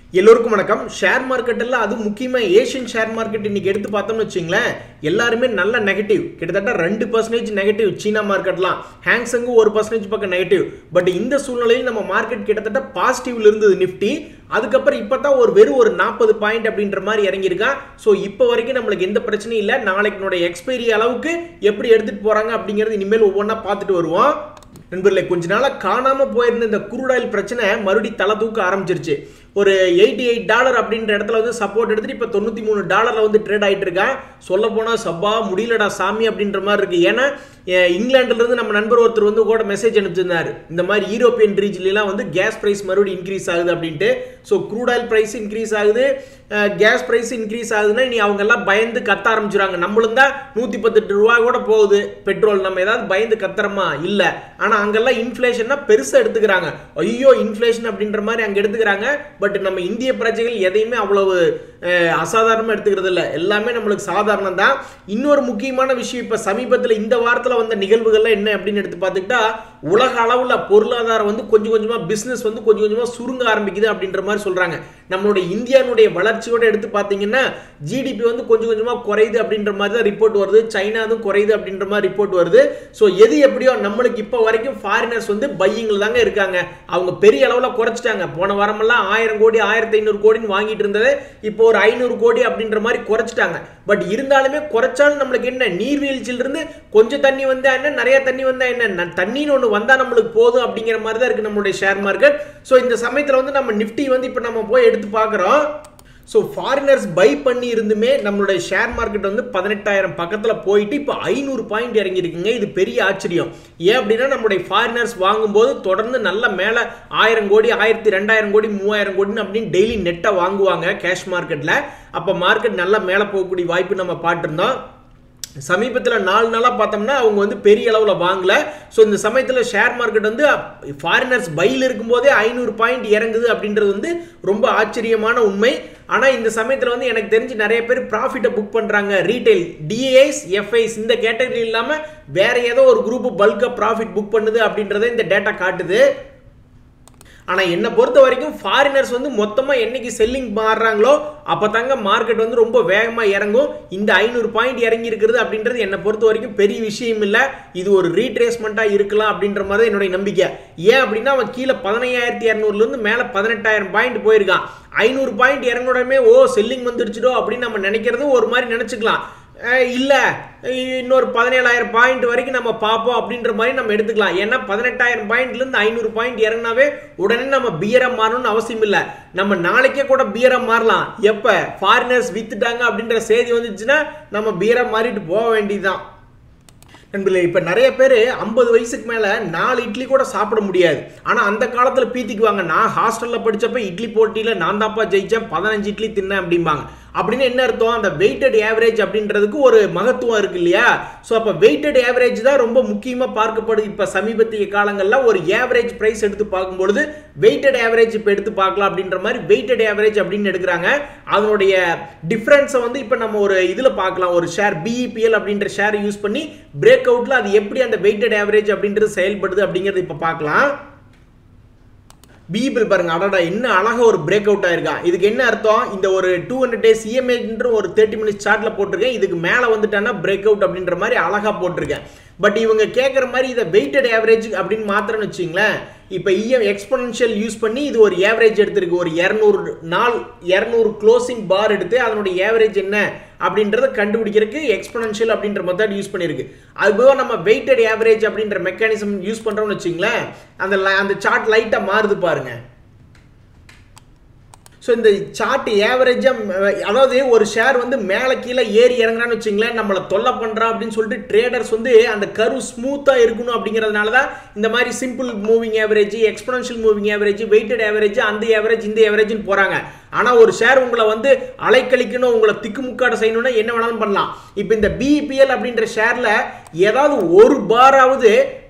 எல்லோருக்கும் வணக்கம் ஷேர் மார்க்கெட்டில் அது முக்கியமாக ஏஷியன் ஷேர் மார்க்கெட் இன்னைக்கு எடுத்து பார்த்தோம்னு வச்சுங்களேன் எல்லாருமே நல்ல நெகட்டிவ் கிட்டத்தட்ட ரெண்டு பர்சன்டேஜ் நெகட்டிவ் சீனா மார்க்கெட்லாம் ஹேங்ஸங்கு ஒரு பர்சன்டேஜ் பக்கம் நெகட்டிவ் பட் இந்த சூழ்நிலையில் நம்ம மார்க்கெட் கிட்டத்தட்ட பாசிட்டிவ்ல இருந்தது நிஃப்டி அதுக்கப்புறம் இப்போ தான் ஒரு வெறும் ஒரு நாற்பது பாயிண்ட் அப்படின்ற மாதிரி இறங்கியிருக்கான் ஸோ இப்போ வரைக்கும் நம்மளுக்கு எந்த பிரச்சனையும் இல்லை நாளைக்கு எக்ஸ்பைரி அளவுக்கு எப்படி எடுத்துகிட்டு போகிறாங்க அப்படிங்கிறது இனிமேல் ஒவ்வொன்றா பார்த்துட்டு வருவோம் நண்பர்களே கொஞ்ச நாளாக காணாமல் போயிருந்த இந்த குருடாயில் பிரச்சனை மறுபடி தலை தூக்க ஆரம்பிச்சிருச்சு ஒரு எயிட்டி எயிட் டாலர் அப்படின்ற இடத்துல வந்து சப்போர்ட் எடுத்துட்டு இப்போ தொண்ணூற்றி மூணு டாலரில் வந்து ட்ரேட் ஆகிட்டு இருக்கான் சொல்ல போனால் சப்பா முடியலடா சாமி அப்படின்ற மாதிரி இருக்கு ஏன்னா அஹ், இங்கிலாந்துலேருந்து நம்ம நண்பர் ஒருத்தர் வந்து கூட மெசேஜ் அனுப்பிச்சிருந்தார் இந்த மாதிரி யூரோப்பியன் ரீஜன்லாம் வந்து கேஸ் ப்ரைஸ் மறுபடியும் இன்க்ரீஸ் ஆகுது அப்படின்ட்டு so crude oil price increase ஆகுது கேஸ் ப்ரைஸ் இன்க்ரீஸ் ஆகுதுன்னா இனி அவங்க எல்லாம் பயந்து கத்த ஆரம்பிச்சிடுறாங்க நம்மளும் தான் நூற்றி பத்தெட்டு ரூபா கூட போகுது பெட்ரோல் நம்ம ஏதாவது பயந்து கத்துறோமா இல்லை ஆனால் அங்கெல்லாம் இன்ஃப்ளேஷன்னா பெருசாக எடுத்துக்கிறாங்க ஐயோ இன்ஃப்ளேஷன் அப்படின்ற மாதிரி அங்கே எடுத்துக்கிறாங்க பட் நம்ம இந்திய பிரஜைகள் எதையுமே அவ்வளவு அசாதாரணமாக எடுத்துக்கிறது இல்லை எல்லாமே நம்மளுக்கு சாதாரணம் தான் இன்னொரு முக்கியமான விஷயம் இப்போ சமீபத்தில் இந்த வாரத்தில் வந்த நிகழ்வுகள்லாம் என்ன அப்படின்னு எடுத்து பார்த்துக்கிட்டா உலக அளவில் பொருளாதாரம் வந்து கொஞ்சம் கொஞ்சமாக பிஸ்னஸ் வந்து கொஞ்சம் கொஞ்சமாக சுருங்க ஆரம்பிக்குது அப்படின்ற மாதிரி சொல்கிறாங்க நம்மளுடைய இந்தியானுடைய வளர்ச்சியோட எடுத்து பார்த்தீங்கன்னா ஜிடிபி வந்து கொஞ்சம் கொஞ்சமாக குறையுது அப்படின்ற மாதிரி தான் ரிப்போர்ட் வருது சைனாவும் குறையுது அப்படின்ற மாதிரி ரிப்போர்ட் வருது ஸோ எது எப்படியோ நம்மளுக்கு இப்போ வரைக்கும் ஃபாரினர்ஸ் வந்து பையிங்கில் தாங்க இருக்காங்க அவங்க பெரிய அளவில் குறைச்சிட்டாங்க போன வாரமெல்லாம் ஆயிரம் கோடி ஆயிரத்தி ஐநூறு கோடின்னு வாங்கிட்டு இருந்தது இப்போ ஒரு ஐநூறு கோடி அப்படின்ற மாதிரி குறைச்சிட்டாங்க பட் இருந்தாலுமே குறைச்சாலும் நம்மளுக்கு என்ன நீர்வீழ்ச்சியிலிருந்து கொஞ்சம் தண்ணி வந்தா என்ன நிறைய தண்ணி வந்தா என்ன ந- தண்ணின்னு ஒன்று வந்தால் நம்மளுக்கு போதும் அப்படிங்கிற மாதிரி தான் இருக்குது நம்மளுடைய ஷேர் மார்க்கெட் ஸோ இந்த சமயத்தில் வந்து நம்ம நிஃப்டி வந்து இப்போ நம்ம போய் எடுத்து பார்க்குறோம் ஸோ ஃபாரினர்ஸ் பை பண்ணி இருந்துமே நம்மளுடைய ஷேர் மார்க்கெட் வந்து பதினெட்டாயிரம் பக்கத்தில் போயிட்டு இப்போ ஐநூறு பாயிண்ட் இறங்கியிருக்குங்க இது பெரிய ஆச்சரியம் ஏன் அப்படின்னா நம்மளுடைய ஃபாரினர்ஸ் வாங்கும்போது தொடர்ந்து நல்ல மேலே ஆயிரம் கோடி ஆயிரத்தி ரெண்டாயிரம் கோடி மூவாயிரம் கோடின்னு அப்படின்னு டெய்லி நெட்டை வாங்குவாங்க கேஷ் மார்க்கெட்டில் அப்போ மார்க்கெட் நல்லா மேலே போகக்கூடிய வாய்ப்பு நம்ம பார்த்துருந்தோம் சமீபத்தில் நாலு நாளாக பார்த்தோம்னா அவங்க வந்து பெரிய அளவில் வாங்கல ஸோ இந்த சமயத்தில் ஷேர் மார்க்கெட் வந்து ஃபாரினர்ஸ் பையில் இருக்கும்போதே ஐநூறு பாயிண்ட் இறங்குது அப்படின்றது வந்து ரொம்ப ஆச்சரியமான உண்மை ஆனால் இந்த சமயத்தில் வந்து எனக்கு தெரிஞ்சு நிறைய பேர் ப்ராஃபிட்டை புக் பண்ணுறாங்க ரீட்டைல் டிஐஸ் எஃப்ஐஸ் இந்த கேட்டகரி இல்லாமல் வேற ஏதோ ஒரு குரூப் பல்காக ப்ராஃபிட் புக் பண்ணுது அப்படின்றத இந்த டேட்டா காட்டுது ஆனால் என்னை பொறுத்த வரைக்கும் ஃபாரினர்ஸ் வந்து மொத்தமாக என்னைக்கு செல்லிங் மாறுறாங்களோ அப்போ தாங்க மார்க்கெட் வந்து ரொம்ப வேகமாக இறங்கும் இந்த ஐநூறு பாயிண்ட் இறங்கி இருக்கிறது அப்படின்றது என்னை பொறுத்த வரைக்கும் பெரிய விஷயம் இல்லை இது ஒரு ரீட்ரேஸ்மெண்ட்டாக இருக்கலாம் அப்படின்ற மாதிரி தான் என்னுடைய நம்பிக்கை ஏன் அப்படின்னா அவன் கீழே பதினையாயிரத்தி இரநூறுலேருந்து மேலே பதினெட்டாயிரம் பாயிண்ட் போயிருக்கான் ஐநூறு பாயிண்ட் இறங்குடமே ஓ செல்லிங் வந்துருச்சுடோ அப்படின்னு நம்ம நினைக்கிறது ஒரு மாதிரி நினச்சிக்கலாம் இல்லை இன்னொரு பதினேழாயிரம் பாயிண்ட் வரைக்கும் நம்ம பார்ப்போம் அப்படின்ற மாதிரி நம்ம எடுத்துக்கலாம் ஏன்னா பதினெட்டாயிரம் பாயிண்ட்லேருந்து ஐநூறு பாயிண்ட் இறங்கினாவே உடனே நம்ம பியராக மாறணும்னு அவசியம் இல்லை நம்ம நாளைக்கே கூட பியராக மாறலாம் எப்போ ஃபாரினர்ஸ் வித்துட்டாங்க அப்படின்ற செய்தி வந்துச்சுன்னா நம்ம பியராக மாறிட்டு போக வேண்டியதுதான் நண்பர்களே இப்போ நிறைய பேர் ஐம்பது வயசுக்கு மேலே நாலு இட்லி கூட சாப்பிட முடியாது ஆனால் அந்த காலத்தில் பீத்திக்குவாங்க நான் ஹாஸ்டலில் படித்தப்ப இட்லி போட்டியில் நான் தான்ப்பா ஜெயித்தேன் பதினஞ்சு இட்லி தின்னேன் அப்படிம்பாங்க அப்படின்னு என்ன அர்த்தம் அந்த வெயிட்டட் ஆவரேஜ் அப்படின்றதுக்கு ஒரு மகத்துவம் இருக்கு இல்லையா ஸோ அப்போ வெயிட்டட் ஆவரேஜ் தான் ரொம்ப முக்கியமாக பார்க்கப்படுது இப்போ சமீபத்திய காலங்களில் ஒரு ஆவரேஜ் ப்ரைஸ் எடுத்து பார்க்கும்பொழுது வெயிட்டட் ஆவரேஜ் இப்போ எடுத்து பார்க்கலாம் அப்படின்ற மாதிரி வெயிட்டட் ஆவரேஜ் அப்படின்னு எடுக்கிறாங்க அதனுடைய டிஃப்ரென்ஸை வந்து இப்போ நம்ம ஒரு இதில் பார்க்கலாம் ஒரு ஷேர் பிஇபிஎல் அப்படின்ற ஷேர் யூஸ் பண்ணி பிரேக் அவுட்டில் அது எப்படி அந்த வெயிட்டட் ஆவரேஜ் அப்படின்றது செயல்படுது அப்படிங்கிறது இப்போ பார்க்கலாம் பிபிள் பாருங்க அடடா என்ன அழகா ஒரு பிரேக் அவுட் ஆயிருக்கான் இதுக்கு என்ன அர்த்தம் இந்த ஒரு டூ ஹண்ட்ரட் டேஸ் இஎம்ஏன்ற ஒரு தேர்ட்டி மினிட்ஸ் சார்ட்ல போட்டிருக்கேன் இதுக்கு மேலே வந்துட்டானா பிரேக் அவுட் அப்படின்ற மாதிரி அழகா போட்டிருக்கேன் பட் இவங்க கேட்குற மாதிரி இதை வெயிட்டட் ஆவரேஜ் அப்படின்னு மாத்திரம்னு வச்சுங்களேன் இப்போ இஎம் எக்ஸ்பொனன்ஷியல் யூஸ் பண்ணி இது ஒரு ஏவரேஜ் எடுத்திருக்கு ஒரு இரநூறு நாள் இரநூறு க்ளோசிங் பார் எடுத்து அதனுடைய ஏவரேஜ் என்ன அப்படின்றத கண்டுபிடிக்கிறதுக்கு எக்ஸ்பொனன்ஷியல் அப்படின்ற மெத்தட் யூஸ் பண்ணியிருக்கு அதுபோக நம்ம வெயிட்டட் ஆவரேஜ் அப்படின்ற மெக்கானிசம் யூஸ் பண்ணுறோம்னு வச்சுங்களேன் அந்த li- அந்த சார்ட் லைட்டாக மாறுது பாருங்க ஸோ இந்த சார்ட் ஏவரேஜாக அதாவது ஒரு ஷேர் வந்து மேலே கீழே ஏறி இறங்குறான்னு வச்சுங்களேன் நம்மளை தொல்லை பண்ணுறான் அப்படின்னு சொல்லிட்டு ட்ரேடர்ஸ் வந்து அந்த கரு ஸ்மூத்தாக இருக்கணும் அப்படிங்கிறதுனால தான் இந்த மாதிரி simple moving average exponential moving average weighted average அந்த ஆவரேஜ் இந்த ஆவரேஜ்னு போகிறாங்க ஆனால் ஒரு ஷேர் உங்களை வந்து அலைக்கழிக்கணும் உங்களை திக்குமுக்காட செய்யணும்னா என்ன வேணாலும் பண்ணலாம் இப்போ இந்த பிஇபிஎல் அப்படின்ற ஷேரில் ஏதாவது ஒரு பாராவது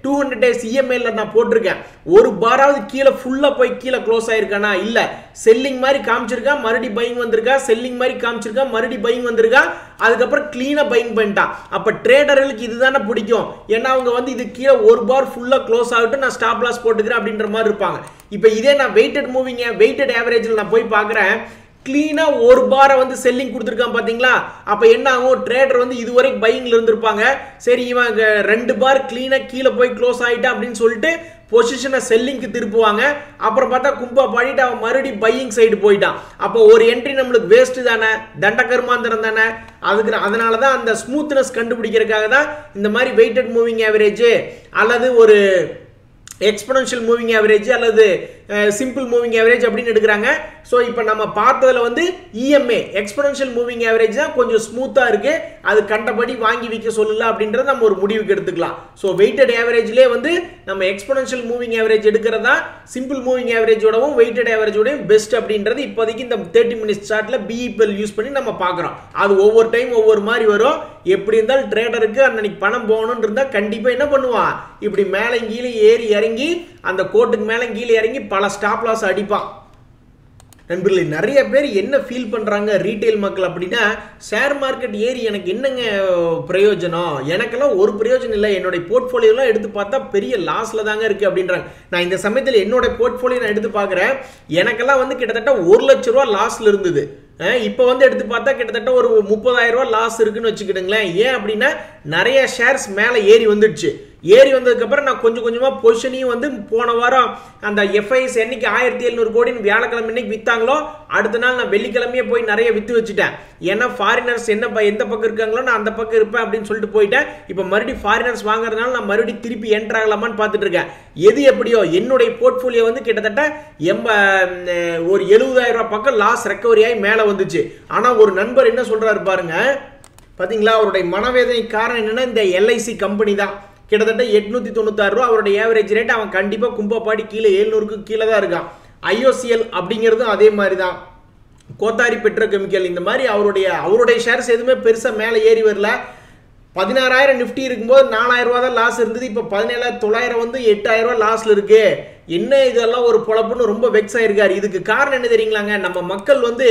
டூ ஹண்ட்ரட் டேஸ் இஎம்ஐல நான் போட்டிருக்கேன் ஒரு பாராவது கீழே ஃபுல்லா போய் கீழே க்ளோஸ் ஆயிருக்கானா இல்ல செல்லிங் மாதிரி காமிச்சிருக்கா மறுபடி பையிங் வந்திருக்கா செல்லிங் மாதிரி காமிச்சிருக்கா மறுபடி பையிங் வந்திருக்கா அதுக்கப்புறம் கிளீனா பையிங் பண்ணிட்டான் அப்ப ட்ரேடர்களுக்கு இதுதானே பிடிக்கும் ஏன்னா அவங்க வந்து இது கீழே ஒரு பார் ஃபுல்லா க்ளோஸ் ஆகட்டும் நான் ஸ்டாப் லாஸ் போட்டுக்கிறேன் அப்படின்ற மாதிரி இருப்பாங்க இப்போ இதே நான் வெயிட்டட் மூவிங்க வெயிட்டட் ஆவரேஜில் நான் போய் பார்க்குறேன் கிளீனாக ஒரு பாரை வந்து செல்லிங் கொடுத்துருக்கான் பார்த்தீங்களா அப்போ என்ன ஆகும் ட்ரேடர் வந்து இதுவரைக்கும் பையிங்கில் இருந்திருப்பாங்க சரி இவன் இங்க ரெண்டு பார் கிளீனாக கீழே போய் க்ளோஸ் ஆகிட்டான் அப்படின்னு சொல்லிட்டு பொசிஷனை செல்லிங்க்கு திருப்புவாங்க அப்புறம் பார்த்தா கும்பா பாடிட்டு அவன் மறுபடியும் பையிங் சைடு போயிட்டான் அப்போ ஒரு என்ட்ரி நம்மளுக்கு வேஸ்ட் தானே தண்ட கருமாந்திரம் தானே அதுக்கு அதனால தான் அந்த ஸ்மூத்னஸ் கண்டுபிடிக்கிறதுக்காக தான் இந்த மாதிரி வெயிட்டட் மூவிங் ஆவரேஜ் அல்லது ஒரு எக்ஸ்பனன்ஷியல் மூவிங் ஆவரேஜ் அல்லது சிம்பிள் மூவிங் ஆவரேஜ் அப்படின்னு எடுக்கிறாங்க ஸோ இப்போ நம்ம பார்த்ததுல வந்து இஎம்ஏ எக்ஸ்பனன்ஷியல் மூவிங் ஆவரேஜ் தான் கொஞ்சம் ஸ்மூத்தாக இருக்கு அது கண்டபடி வாங்கி விற்க சொல்லல அப்படின்றத நம்ம ஒரு முடிவுக்கு எடுத்துக்கலாம் ஸோ வெயிட்டட் ஆவரேஜ்லேயே வந்து நம்ம எக்ஸ்பனன்ஷியல் மூவிங் ஆவரேஜ் எடுக்கிறதா சிம்பிள் மூவிங் ஆவரேஜோடவும் வெயிட்டட் ஆவரேஜோடையும் பெஸ்ட் அப்படின்றது இப்போதைக்கு இந்த தேர்ட்டி மினிட்ஸ் சார்ட்டில் பிஇபிஎல் யூஸ் பண்ணி நம்ம பார்க்குறோம் அது ஒவ்வொரு டைம் ஒவ்வொரு மாதிரி வரும் எப்படி இருந்தாலும் ட்ரேடருக்கு அன்னைக்கு பணம் போகணும்னு இருந்தால் கண்டிப்பாக என்ன பண்ணுவான் இப்படி மேலே கீழே ஏறி இறங்கி அந்த கோட்டுக்கு மேலே கீழே இறங்கி பல ஸ்டாப் லாஸ் அடிப்பான் நண்பர்களே நிறைய பேர் என்ன ஃபீல் பண்ணுறாங்க ரீட்டைல் மக்கள் அப்படின்னா ஷேர் மார்க்கெட் ஏறி எனக்கு என்னங்க பிரயோஜனம் எனக்கெல்லாம் ஒரு பிரயோஜனம் இல்லை என்னுடைய போர்ட்ஃபோலியோலாம் எடுத்து பார்த்தா பெரிய லாஸில் தாங்க இருக்குது அப்படின்றாங்க நான் இந்த சமயத்தில் என்னோட போர்ட்ஃபோலியோ நான் எடுத்து பார்க்குறேன் எனக்கெல்லாம் வந்து கிட்டத்தட்ட ஒரு லட்ச ரூபா லாஸில் இருந்தது இப்போ வந்து எடுத்து பார்த்தா கிட்டத்தட்ட ஒரு முப்பதாயிரம் ரூபா லாஸ் இருக்குன்னு வச்சுக்கிட்டுங்களேன் ஏன் அப்படின்னா நிறைய ஷேர்ஸ் மேலே ஏறி வந்துடுச்சு ஏறி வந்ததுக்கப்புறம் நான் கொஞ்சம் கொஞ்சமாக பொசிஷனையும் வந்து போன வாரம் அந்த எஃப்ஐஎஸ் என்னைக்கு ஆயிரத்தி எழுநூறு கோடின்னு வியாழக்கிழமை இன்னைக்கு விற்றாங்களோ அடுத்த நாள் நான் வெள்ளிக்கிழமையே போய் நிறைய விற்று வச்சுட்டேன் ஏன்னா ஃபாரினர்ஸ் என்ன ப- எந்த பக்கம் இருக்காங்களோ நான் அந்த பக்கம் இருப்பேன் அப்படின்னு சொல்லிட்டு போயிட்டேன் இப்போ மறுபடியும் ஃபாரினர்ஸ் வாங்குறதுனால நான் மறுபடியும் திருப்பி என்ட்ரு ஆகலாமான்னு பார்த்துட்டு இருக்கேன் எது எப்படியோ என்னுடைய போர்ட்ஃபோலியோ வந்து கிட்டத்தட்ட எம்ப ம், ஒரு எழுபதாயிரம் ரூபாய் பக்கம் லாஸ் ரெக்கவரி ஆகி மேலே வந்துச்சு ஆனால் ஒரு நண்பர் என்ன சொல்றாரு பாருங்க பாத்தீங்களா அவருடைய மனவேதனை காரணம் என்னன்னா இந்த எல்ஐசி கம்பெனி தான் கிட்டத்தட்ட எட்நூத்தி தொண்ணூத்தாறு ரூபா அவருடைய ஏவரேஜ் ரேட் அவன் கண்டிப்பா கும்பப்பாடி கீழே எழுநூறுக்கு கீழே தான் இருக்கான் ஐஓசிஎல் அப்படிங்கிறதும் அதே மாதிரி தான் கோத்தாரி பெட்ரோகெமிக்கல் இந்த மாதிரி அவருடைய அவருடைய ஷேர்ஸ் எதுவுமே பெருசா மேலே ஏறி வரல பதினாறாயிரம் நிஃப்டி இருக்கும்போது நாலாயிரம் ரூபா தான் லாஸ் இருந்தது இப்போ பதினேழாயிரம் தொள்ளாயிரம் வந்து எட்டாயிரம் ரூபா லாஸ்ல இருக்கு என்ன இதெல்லாம் ஒரு பொழப்புன்னு ரொம்ப வெக்ஸ் ஆயிருக்காரு இதுக்கு காரணம் என்ன தெரியுங்களாங்க நம்ம மக்கள் வந்து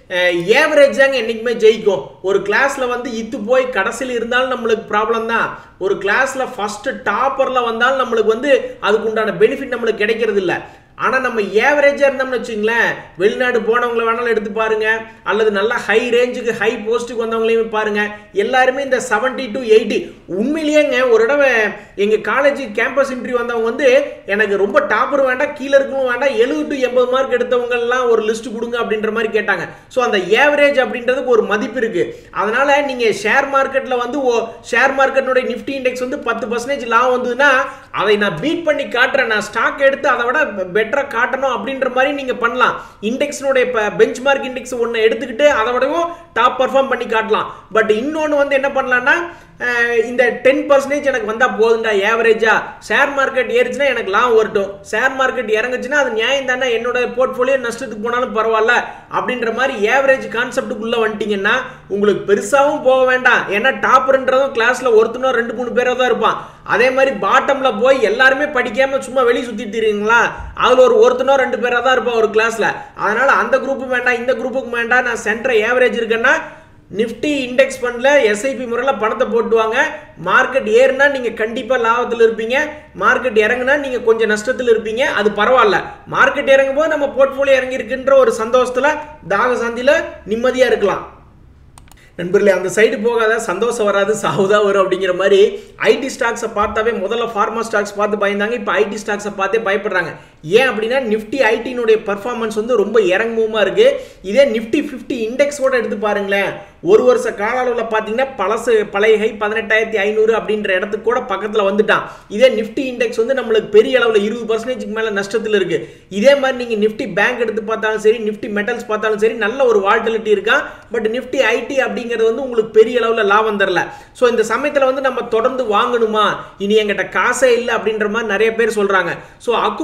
ஏவரேஜ் தாங்க என்னைக்குமே ஜெயிக்கும் ஒரு கிளாஸ்ல வந்து இத்து போய் கடைசியில் இருந்தாலும் நம்மளுக்கு ப்ராப்ளம் தான் ஒரு கிளாஸ்ல ஃபர்ஸ்ட் டாப்பர்ல வந்தாலும் நம்மளுக்கு வந்து அதுக்கு உண்டான பெனிஃபிட் நம்மளுக்கு கிடைக்கிறது இல்ல ஆனா நம்ம ஏவரேஜா இருந்தோம்னு வச்சுங்களேன் வெளிநாடு போனவங்களை வேணாலும் எடுத்து பாருங்க அல்லது நல்ல ஹை ரேஞ்சுக்கு ஹை போஸ்ட்டுக்கு வந்தவங்களையும் பாருங்க எல்லாருமே இந்த 70 டு எயிட்டி உண்மையிலேயேங்க ஒரு தடவை எங்க காலேஜ் கேம்பஸ் இன்டர்வியூ வந்தவங்க வந்து எனக்கு ரொம்ப டாப்பர் வேண்டாம் கீழே இருக்கவும் வேண்டாம் எழுபது டு எண்பது மார்க் எடுத்தவங்க எல்லாம் ஒரு லிஸ்ட் கொடுங்க அப்படின்ற மாதிரி கேட்டாங்க ஸோ அந்த ஏவரேஜ் அப்படின்றதுக்கு ஒரு மதிப்பு இருக்கு அதனால நீங்க ஷேர் மார்க்கெட்ல வந்து ஷேர் மார்க்கெட்டோட நிஃப்டி இண்டெக்ஸ் வந்து பத்து பர்சன்டேஜ் லாபம் வந்ததுன்னா அதை நான் பீட் பண்ணி காட்டுறேன் நான் ஸ்டாக் எடுத்து அதை விட பெட்டரா காட்டணும் அப்படின்ற மாதிரி நீங்க பண்ணலாம் இண்டெக்ஸ்னுடைய பெஞ்ச் மார்க் இண்டெக்ஸ் ஒன்று எடுத்துக்கிட்டு அதை விடவும் டாப் பர்ஃபார்ம் பண்ணி காட்டலாம் பட் இன்னொன்று வந்து என்ன பண்ணலாம்னா அஹ், இந்த டென் பர்சன்டேஜ் எனக்கு வந்தா போதுண்டா ஏவரேஜா ஷேர் மார்க்கெட் ஏறிச்சுன்னா எனக்கு லாபம் வரட்டும் ஷேர் மார்க்கெட் இறங்குச்சுன்னா அது நியாயம் தானே என்னோட போர்ட்ஃபோலியோ நஷ்டத்துக்கு போனாலும் பரவாயில்ல அப்படின்ற மாதிரி ஏவரேஜ் கான்செப்டுக்குள்ள வந்துட்டீங்கன்னா உங்களுக்கு பெருசாவும் போக வேண்டாம் ஏன்னா டாப்பர்ன்றதும் கிளாஸ்ல ஒருத்தனோ ரெண்டு மூணு பேரோ தான் இருப்பான் அதே மாதிரி பாட்டம்ல போய் எல்லாருமே படிக்காம சும்மா வெளிய சுத்திட்டு இருக்கீங்களா அதுல ஒரு ஒருத்தனோ ரெண்டு பேரா தான் இருப்பான் ஒரு கிளாஸ்ல அதனால அந்த குரூப்பும் வேண்டாம் இந்த குரூப்புக்கு வேண்டாம் நான் சென்டர் ஏவரேஜ் இருக்கேன்னா நிஃப்டி இண்டெக்ஸ் ஃபண்ட்ல எஸ்ஐபி முறையில் பணத்தை போட்டுவாங்க மார்க்கெட் ஏறுனா நீங்க கண்டிப்பா லாபத்தில் இருப்பீங்க மார்க்கெட் இறங்குனா நீங்க கொஞ்சம் நஷ்டத்தில் இருப்பீங்க அது பரவாயில்ல மார்க்கெட் இறங்கும் போது நம்ம போர்ட்ஃபோலியோ இறங்கி இருக்குன்ற ஒரு சந்தோஷத்துல தாக சாந்தியில நிம்மதியா இருக்கலாம் நண்பர்களே அந்த சைடு போகாத சந்தோஷம் வராது சாவுதா வரும் அப்படிங்கிற மாதிரி ஐடி ஸ்டாக்ஸை பார்த்தாவே முதல்ல ஃபார்மா ஸ்டாக்ஸ் பார்த்து பயந்தாங்க இப்போ ஐடி ஸ்டாக்ஸை பார்த்தே பயப்படுறாங்க ஏன் அப்படின்னா நிஃப்டி ஐடினுடைய பர்ஃபார்மன்ஸ் வந்து ரொம்ப இறங்குமா இருக்கு இதே நிஃப்டி ஃபிஃப்டி இண்டெக்ஸோட எடுத்து பாருங்களேன் ஒரு வருஷ கால அளவில் பார்த்தீங்கன்னா பழசு பழைய ஹை பதினெட்டாயிரத்தி ஐநூறு அப்படின்ற இடத்துக்கு கூட பக்கத்தில் வந்துட்டான் இதே நிஃப்டி இண்டெக்ஸ் வந்து நம்மளுக்கு பெரிய அளவில் இருபது பர்சன்டேஜ்க்கு மேலே நஷ்டத்தில் இருக்கு இதே மாதிரி நீங்கள் நிஃப்டி பேங்க் எடுத்து பார்த்தாலும் சரி நிஃப்டி மெட்டல்ஸ் பார்த்தாலும் சரி நல்ல ஒரு வால்டிலிட்டி இருக்கான் பட் நிஃப்டி ஐடி அப்படிங்கிறது வந்து உங்களுக்கு பெரிய அளவில் லாபம் தரல ஸோ இந்த சமயத்தில் வந்து நம்ம தொடர்ந்து வாங்கணுமா இனி எங்கிட்ட காசே இல்லை அப்படின்ற மாதிரி நிறைய பேர் சொல்றாங்க ஸோ அக்குமுலேஷன்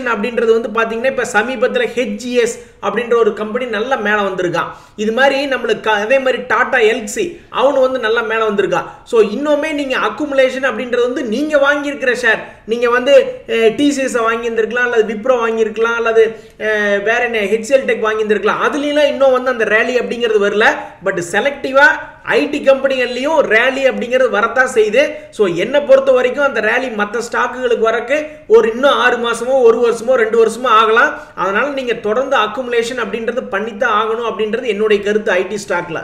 அப்படின்றது வந்து பார்த்தீங்கன்னா இப்போ சமீபத்தில் ஹெச்ஜிஎஸ் அப்படின்ற ஒரு கம்பெனி நல்லா மேலே வந்திருக்கான் இது மாதிரி நம்மளுக்கு அதே மாதிரி டாடா எல்சி அவனு வந்து நல்லா மேலே வந்திருக்கான் ஸோ இன்னுமே நீங்கள் அக்குமுலேஷன் அப்படின்றது வந்து நீங்கள் வாங்கியிருக்கிற ஷேர் நீங்கள் வந்து டிசிஎஸை வாங்கியிருந்திருக்கலாம் அல்லது விப்ரோ வாங்கியிருக்கலாம் அல்லது அஹ், வேற என்ன ஹெச்எல் டெக் வாங்கியிருந்திருக்கலாம் அதுலாம் இன்னும் வந்து அந்த ரேலி அப்படிங்கிறது வரல பட் செலக்டிவாக ஐடி கம்பெனிகள்லையும் ரேலி அப்படிங்கிறது வரத்தான் செய்யுது ஸோ என்னை பொறுத்த வரைக்கும் அந்த ரேலி மற்ற ஸ்டாக்குகளுக்கு வரக்கு ஒரு இன்னும் ஆறு மாசமோ ஒரு வருஷமோ ரெண்டு வருஷமோ ஆகலாம் அதனால நீங்க தொடர்ந்து அக்குமுலேஷன் அப்படின்றது பண்ணித்தான் ஆகணும் அப்படின்றது என்னுடைய கருத்து ஐடி ஸ்டாக்ல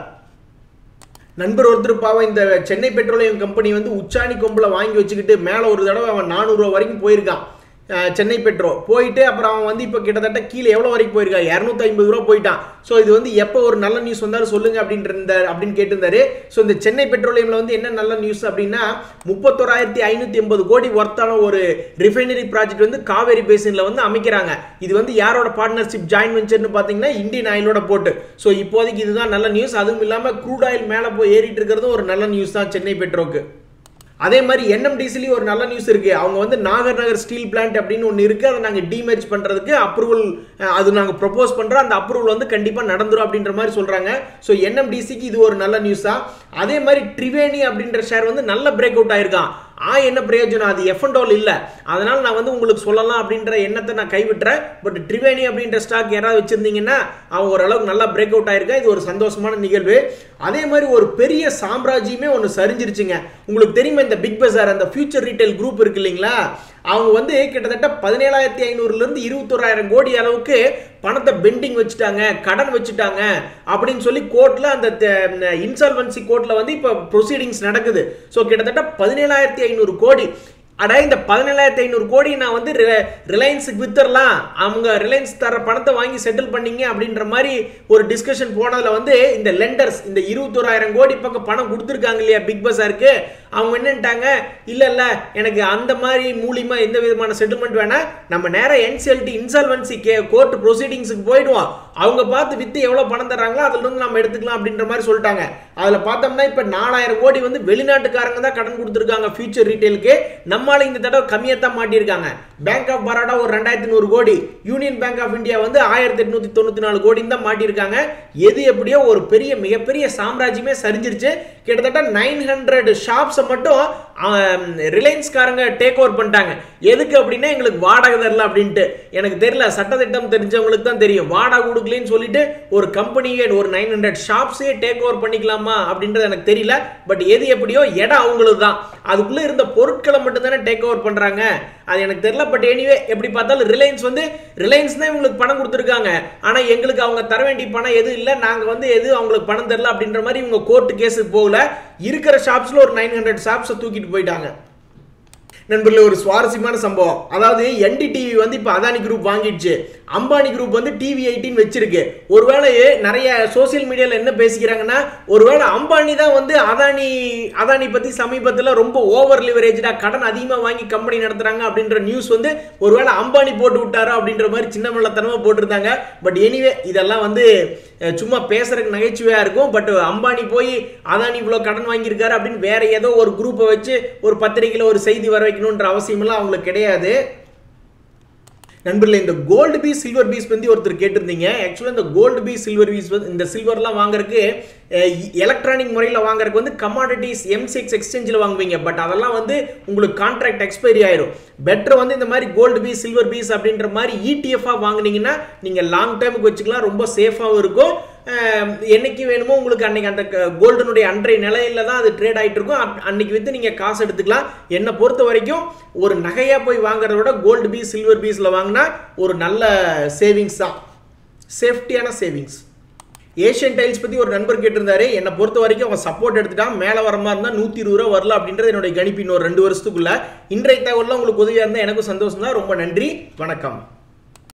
நண்பர் ஒருத்தர் பாவம் இந்த சென்னை பெட்ரோலியம் கம்பெனி வந்து உச்சாணி கொம்பில் வாங்கி வச்சுக்கிட்டு மேலே ஒரு தடவை அவன் நானூறுரூவா வரைக்கும் போயிருக்கான் அஹ், சென்னை பெட்ரோ போயிட்டு அப்புறம் அவன் வந்து இப்போ கிட்டத்தட்ட கீழே எவ்வளோ வரைக்கும் போயிருக்கான் இரநூத்தி ஐம்பது ரூபா போயிட்டான் ஸோ இது வந்து எப்போ ஒரு நல்ல நியூஸ் வந்தாலும் சொல்லுங்க அப்படின்ட்டு இருந்தார் அப்படின்னு கேட்டிருந்தாரு ஸோ இந்த சென்னை பெட்ரோலியமில் வந்து என்ன நல்ல நியூஸ் அப்படின்னா முப்பத்தோராயிரத்தி ஐநூற்றி எண்பது கோடி ஒர்த்தான ஒரு ரிஃபைனரி ப்ராஜெக்ட் வந்து காவேரி பேசினில் வந்து அமைக்கிறாங்க இது வந்து யாரோட பார்ட்னர்ஷிப் ஜாயின் வெஞ்சர்னு பார்த்தீங்கன்னா இந்தியன் ஆயிலோட போட்டு ஸோ இப்போதைக்கு இதுதான் நல்ல நியூஸ் அதுவும் இல்லாமல் க்ரூட் ஆயில் மேலே போய் ஏறிட்டு இருக்கிறதும் ஒரு நல்ல நியூஸ் தான் சென்னை பெட்ரோக்கு அதே மாதிரி என்எம்டிசிலையும் ஒரு நல்ல நியூஸ் இருக்கு அவங்க வந்து நாகர் நகர் ஸ்டீல் பிளான்ட் அப்படின்னு ஒன்று இருக்கு அதை நாங்கள் டிமெர்ஜ் பண்றதுக்கு அப்ரூவல் அது நாங்கள் ப்ரொபோஸ் பண்றோம் அந்த அப்ரூவல் வந்து கண்டிப்பாக நடந்துரும் அப்படின்ற மாதிரி சொல்றாங்க ஸோ என்எம்டிசிக்கு இது ஒரு நல்ல நியூஸா அதே மாதிரி ட்ரிவேணி அப்படின்ற ஷேர் வந்து நல்ல பிரேக் அவுட் ஆயிருக்கான் ஆ என்ன பிரயோஜனம் அது எஃப் அண்ட் இல்லை அதனால நான் வந்து உங்களுக்கு சொல்லலாம் அப்படின்ற எண்ணத்தை நான் கைவிட்டுறேன் பட் ட்ரிவேணி அப்படின்ற ஸ்டாக் யாராவது வச்சிருந்தீங்கன்னா அவன் ஓரளவுக்கு நல்லா பிரேக் அவுட் ஆயிருக்கா இது ஒரு சந்தோஷமான நிகழ்வு அதே மாதிரி ஒரு பெரிய சாம்ராஜ்யமே ஒன்று சரிஞ்சிருச்சுங்க உங்களுக்கு தெரியுமா இந்த பிக் பஜார் அந்த ஃபியூச்சர் ரீட்டைல் குரூப் இருக்கு இல்லைங்களா அவங்க வந்து கிட்டத்தட்ட பதினேழாயிரத்தி ஐநூறுலேருந்து இருபத்தோராயிரம் கோடி அளவுக்கு பணத்தை பெண்டிங் வச்சுட்டாங்க கடன் வச்சுட்டாங்க அப்படின்னு சொல்லி கோர்ட்டில் அந்த இன்சால்வன்சி கோர்ட்டில் வந்து இப்போ ப்ரொசீடிங்ஸ் நடக்குது ஸோ கிட்டத்தட்ட பதினேழாயிரத்தி ஐநூறு கோடி அடா இந்த பதினேழாயிரத்தி ஐநூறு கோடி நான் வந்து ரிலையன்ஸுக்கு வித்துடலாம் அவங்க ரிலையன்ஸ் தர பணத்தை வாங்கி செட்டில் பண்ணீங்க அப்படின்ற மாதிரி ஒரு டிஸ்கஷன் போனதில் வந்து இந்த லெண்டர்ஸ் இந்த இருபத்தோராயிரம் கோடி பக்கம் பணம் கொடுத்துருக்காங்க இல்லையா பிக் பஸாருக்கு அவங்க என்னன்ட்டாங்க இல்லை இல்லை எனக்கு அந்த மாதிரி மூலியமா எந்த விதமான செட்டில்மெண்ட் வேணாம் நம்ம நேராக என்சிஎல்டி இன்சால்வன்சி கே கோர்ட் ப்ரொசீடிங்ஸுக்கு போயிடுவோம் அவங்க பார்த்து வித்து எவ்வளோ பணம் தர்றாங்களோ அதுல இருந்து நம்ம எடுத்துக்கலாம் அப்படின்ற மாதிரி சொல்லிட்டாங்க அதில் பார்த்தோம்னா இப்போ நாலாயிரம் கோடி வந்து வெளிநாட்டுக்காரங்க தான் கடன் கொடுத்துருக்காங்க ஃபியூச்சர் ரீட்டைலுக்கு நம்மளால இந்த தடவை கம்மியாக தான் மாட்டியிருக்காங்க பேங்க் ஆஃப் பரோடா ஒரு ரெண்டாயிரத்தி நூறு கோடி யூனியன் பேங்க் ஆஃப் இந்தியா வந்து ஆயிரத்தி எட்நூத்தி தொண்ணூத்தி நாலு கோடின்னு தான் மாட்டியிருக்காங்க எது எப்படியோ ஒரு பெரிய மிகப்பெரிய சாம்ராஜ்யமே சரிஞ்சிருச்சு கிட்டத்தட்ட நைன் ஹண்ட்ரட் ஷாப்ஸை மட்டும் ரிலையன்ஸ்காரங்க டேக் ஓவர் பண்ணிட்டாங்க எதுக்கு அப்படின்னா எங்களுக்கு வாடகை தரல அப்படின்ட்டு எனக்கு தெரியல சட்டத்திட்டம் தெரிஞ்சவங்களுக்கு தான் தெரியும் வாடகை கொடுக்கலன்னு சொல்லிட்டு ஒரு கம்பெனியே ஒரு நைன் ஹண்ட்ரட் ஷாப்ஸே டேக் ஓவர் பண்ணிக்கலாமா அப்படின்றது எனக்கு தெரியல பட் எது எப்படியோ இடம் அவங்களுக்கு தான் அதுக்குள்ள இருந்த பொருட்களை மட்டும் தானே டேக் ஓவர் பண்றாங்க அது எனக்கு தெரியல பட் எனிவே எப்படி பார்த்தாலும் ரிலையன்ஸ் வந்து ரிலையன்ஸ் தான் இவங்களுக்கு பணம் கொடுத்துருக்காங்க ஆனா எங்களுக்கு அவங்க தர வேண்டிய பணம் எதுவும் இல்லை நாங்க வந்து எது அவங்களுக்கு பணம் தரல அப்படின்ற மாதிரி இவங்க கோர்ட்டு கேஸுக்கு போகல இருக்கிற ஷாப்ஸ்ல ஒரு நைன் ஹண்ட்ரட் ஷாப்ஸை தூக்கிட்டு போயிட்டாங்க நண்பர்களே ஒரு சுவாரஸ்யமான சம்பவம் அதாவது என்டிடிவி வந்து இப்போ அதானி குரூப் வாங்கிடுச்சு அம்பானி குரூப் வந்து டிவி எயிட்டின் வச்சிருக்கு ஒருவேளை நிறைய சோசியல் மீடியாவில் என்ன பேசிக்கிறாங்கன்னா ஒருவேளை அம்பானி தான் வந்து அதானி அதானி பற்றி சமீபத்தில் ரொம்ப ஓவர் லிவரேஜா கடன் அதிகமாக வாங்கி கம்பெனி நடத்துறாங்க அப்படின்ற நியூஸ் வந்து ஒருவேளை அம்பானி போட்டு விட்டாரோ அப்படின்ற மாதிரி சின்ன மல்லத்தனமாக போட்டிருந்தாங்க பட் எனிவே இதெல்லாம் வந்து அஹ், சும்மா பேசுறதுக்கு நகைச்சுவையாக இருக்கும் பட் அம்பானி போய் அதானி இவ்வளோ கடன் வாங்கியிருக்காரு அப்படின்னு வேற ஏதோ ஒரு குரூப்பை வச்சு ஒரு பத்திரிகையில் ஒரு செய்தி வர வைக்கணுன்ற அவசியமெல்லாம் அவங்களுக்கு கிடையாது நண்பர்களே இந்த கோல்டு பீஸ் சில்வர் பீஸ் பற்றி ஒருத்தர் கேட்டிருந்தீங்க ஆக்சுவலாக இந்த கோல்டு பீஸ் சில்வர் பீஸ் வந்து இந்த சில்வர்லாம் வாங்குறதுக்கு எலக்ட்ரானிக் முறையில் வாங்குறதுக்கு வந்து கமாடிட்டிஸ் எம்சிஎக்ஸ் எக்ஸ்சேஞ்சில் வாங்குவீங்க பட் அதெல்லாம் வந்து உங்களுக்கு கான்ட்ராக்ட் எக்ஸ்பைரி ஆயிரும் பெட்டர் வந்து இந்த மாதிரி கோல்டு பீஸ் சில்வர் பீஸ் அப்படின்ற மாதிரி இடிஎஃபாக வாங்குனீங்கன்னா நீங்கள் லாங் டைமுக்கு வச்சுக்கலாம் ரொம்ப சேஃபாகவும் இருக்கும் அஹ், என்னைக்கு வேணுமோ உங்களுக்கு அன்னைக்கு அந்த கோல்டனுடைய அன்றைய நிலையில தான் அது ட்ரேட் ஆயிட்டு இருக்கும் அப்- அன்னைக்கு வித்து நீங்க காசு எடுத்துக்கலாம் என்னை பொறுத்த வரைக்கும் ஒரு நகையா போய் வாங்குறத விட கோல்டு பீஸ் சில்வர் பீஸ்ல வாங்கினா ஒரு நல்ல சேவிங்ஸ் தான் சேஃப்டியான சேவிங்ஸ் ஏஷியன் டைல்ஸ் பத்தி ஒரு நண்பர் கேட்டிருந்தாரு என்னை பொறுத்த வரைக்கும் அவன் சப்போர்ட் எடுத்துட்டான் மேலே வர மாதிரி இருந்தால் நூற்றி இருபது ரூபா வரல அப்படின்றது என்னுடைய கணிப்பு இன்னொரு ரெண்டு வருஷத்துக்குள்ள இன்றைய தகவலில் உங்களுக்கு உதவியாக இருந்தால் எனக்கும் சந்தோஷம் தான் ரொம்ப நன்றி வணக்கம்